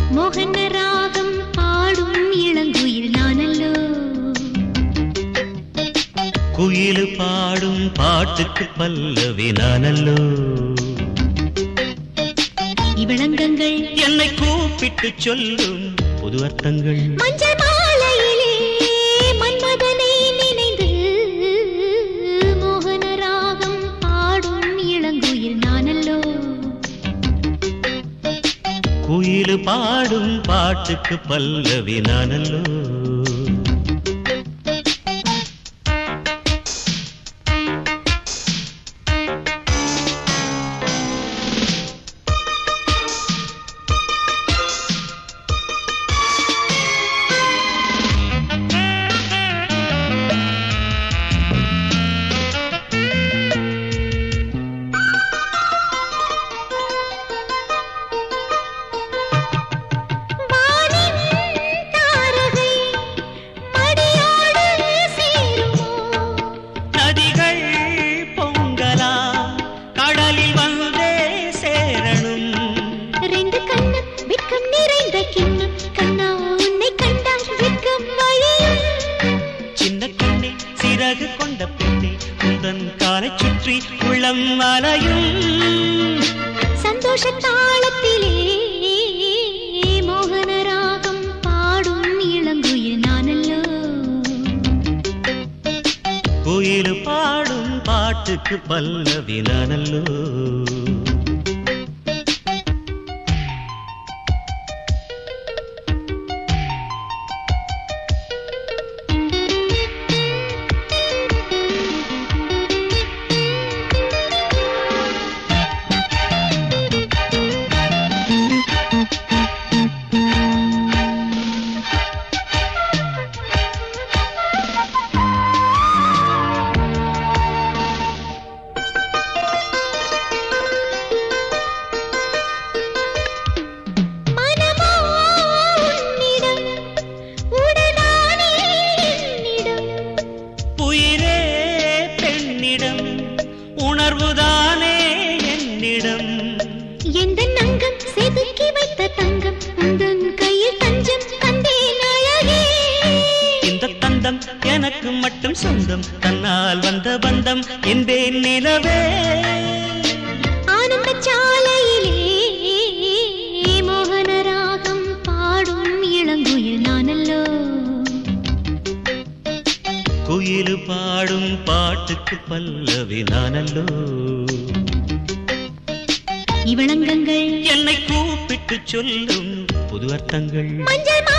மோகன ராகம் பாடும் இளங்குயில் நானல்லோ குயிலு பாடும் பாட்டுக்கு பல்லவி நானல்லோ இவளங்கங்கள் என்னை கூப்பிட்டு சொல்லும் புது அர்த்தங்கள் மஞ்சள் மாலையிலே மன்மதனை நினைந்து மோகன ராகம் பாடும் இளங்குயில் நானல்லோ குயிலு பாடும் பாட்டுக்கு பல்லவி நானல்லோ வானின் தாரகை மடியோடு சேருமோ நதிகள் பொங்கலா கடலில் வந்தே சேரணும் ரெண்டு கண்ணம் வெட்கம் நிறைந்த கிண்ணம் கண்ணா உன்னை கண்டால் வெட்கம் வழியும் சின்ன கண்ணே சிறகு கொண்ட பெண்ணே உந்தன் காலை சுற்றி உள்ளம் அலையும் சந்தோஷ தாளத்திலே மோகன ராகம் பாடும் இளங்குயில் நானல்லோ குயிலு பாடும் பாட்டுக்கு பல்லவி நானல்லோ மனமோ உன்னிடம் உடனானே என்னிடம் உயிரே பெண்ணிடம் உணர்வுதானே என்னிடம் எந்த நங்கம் செதுக்கி வைத்த தங்கம் உந்தன் கையில் தஞ்சம் தந்தேன் அழகே இந்த தந்தம் எனக்கு மட்டும் சொந்தம் தன்னால் வந்த பந்தம் என்பேன் நிலவே ஆனந்த சாலையிலே மோகன ராகம் பாடும் இளங்குயில் நானல்லோ குயிலு பாடும் பாட்டுக்கு பல்லவி நானல்லோ இவளங்கங்கள் என்னை கூப்பிட்டு சொல்லும் புது அர்த்தங்கள் மஞ்சள்